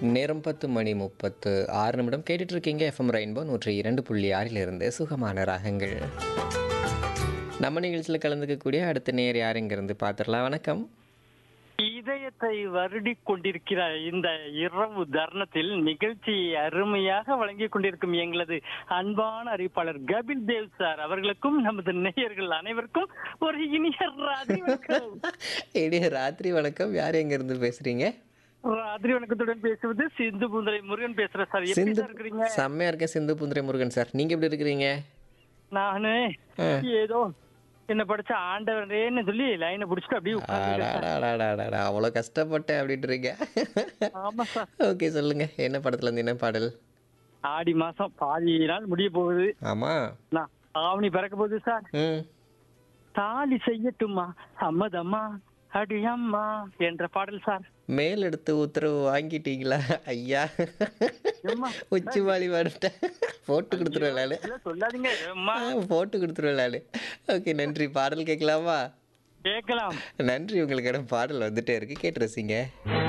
நேரம் பத்து மணி முப்பத்து ஆறு நிமிடம் கேட்டுட்டு இருக்கீங்க எஃப்எம் ரெயின்போ நூற்றி இரண்டு புள்ளி ஆறிலிருந்து சுகமான ராகங்கள் நம்ம நிகழ்ச்சியில் கலந்துக்கக்கூடிய அடுத்த நேர் யாருங்கிறது பார்த்துடலாம் வணக்கம் இதயத்தை வருடி கொண்டிருக்கிற இந்த இரவு தருணத்தில் நிகழ்ச்சி அருமையாக வழங்கிக் கொண்டிருக்கும் எங்களது அன்பான அறிவிப்பாளர் கபில் தேவ் சார் அவர்களுக்கும் நமது நேயர்கள் அனைவருக்கும் ஒரு இனிய ராத்திரி வணக்கம் இடையே ராத்திரி வணக்கம் யார் எங்கேருந்து பேசுகிறீங்க ராத்திரி வணக்கத்துடன் பேசுவது சிந்து பூந்தரை முருகன் பேசுறேன் சார் எப்படி சிந்து சார் இருக்கிறீங்க செம்மையா இருக்கேன் சிந்து புந்திரை முருகன் சார் நீங்கள் எப்படி இருக்கிறீங்க நானு ஆ. ஏதோ என்ன படிச்ச ஆண்டவரேன்னு சொல்லி லைனை புடிச்சிட்டு அப்படியே உட்கார்ந்துருக்கேன் சார். அடாடாடாடாடா, அவ்வளோ கஷ்டப்பட்டேன் அப்படின்றீங்க ஆமா சார் ஓகே சொல்லுங்க என்ன படத்துல இருந்து என்ன பாடல் ஆடி மாசம் பாதி நாள் முடிய போகுது ஆமா நான் ஆவணி பிறக்க போகுது சார் ம் தாலி செய்யட்டுமா சம்மதம்மா அடி அம்மா என்ற பாடல் சார் மேல் எடுத்து உத்தரவு வாங்கிட்டீங்களா ஐயா எம்மா, உச்சி வாலி வந்துட்டேன் போட்டு கொடுத்துருவேன் நானு இதெல்லாம் சொல்லாதீங்க அம்மா ஆ, போட்டு கொடுத்துருவேன் நானு ஓகே நன்றி பாடல் கேட்கலாமா கேட்கலாம் நன்றி உங்களுக்கு பாடல் வந்துட்டே இருக்கு கேட்டு ரசிங்க